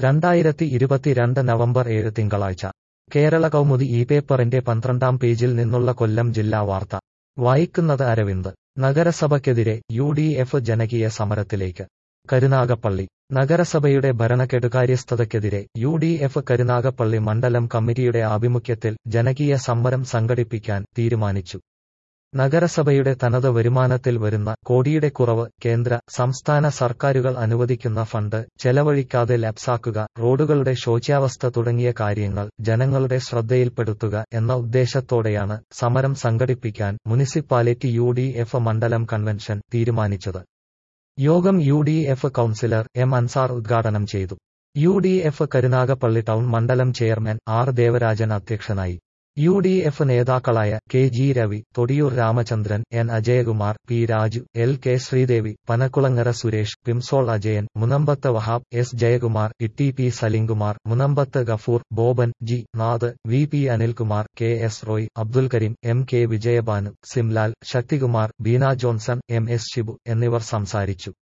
രണ്ടായിരത്തി ഇരുപത്തിരണ്ട് നവംബർ ഏഴ് തിങ്കളാഴ്ച കേരള കൗമുദി ഈ പേപ്പറിന്റെ പന്ത്രണ്ടാം പേജിൽ നിന്നുള്ള കൊല്ലം ജില്ലാ വാർത്ത വായിക്കുന്നത് അരവിന്ദ് നഗരസഭയ്ക്കെതിരെ യു ഡി എഫ് ജനകീയ സമരത്തിലേക്ക് കരുനാഗപ്പള്ളി നഗരസഭയുടെ ഭരണകെടുകാര്യസ്ഥതയ്ക്കെതിരെ യു ഡി എഫ് കരുനാഗപ്പള്ളി മണ്ഡലം കമ്മിറ്റിയുടെ ആഭിമുഖ്യത്തിൽ ജനകീയ സമരം സംഘടിപ്പിക്കാൻ തീരുമാനിച്ചു നഗരസഭയുടെ തനത് വരുമാനത്തിൽ വരുന്ന കോടിയുടെ കുറവ് കേന്ദ്ര സംസ്ഥാന സർക്കാരുകൾ അനുവദിക്കുന്ന ഫണ്ട് ചെലവഴിക്കാതെ ലാപ്സാക്കുക റോഡുകളുടെ ശോച്യാവസ്ഥ തുടങ്ങിയ കാര്യങ്ങൾ ജനങ്ങളുടെ ശ്രദ്ധയിൽപ്പെടുത്തുക എന്ന ഉദ്ദേശത്തോടെയാണ് സമരം സംഘടിപ്പിക്കാൻ മുനിസിപ്പാലിറ്റി യു ഡി എഫ് മണ്ഡലം കൺവെൻഷൻ തീരുമാനിച്ചത് യോഗം U D F councillor M Ansar ഉദ്ഘാടനം ചെയ്തു U D F Karunagappally town മണ്ഡലം ചെയർമാൻ ആർ ദേവരാജൻ അധ്യക്ഷനായി യു ഡി എഫ് നേതാക്കളായ K G Ravi Thodiyoor Ramachandran N Ajayakumar P Raju L K Sreedevi Panakkulangara Suresh Pimsol Ajayan Munambath Wahab S Jayakumar Itty P Salimkumar Munambath Gafoor Boban G Nadh V P Anilkumar K S Roy Abdul Kareem M K Vijayabanu Simlal Sakthikumar Beena Johnson M S Shibu എന്നിവർ സംസാരിച്ചു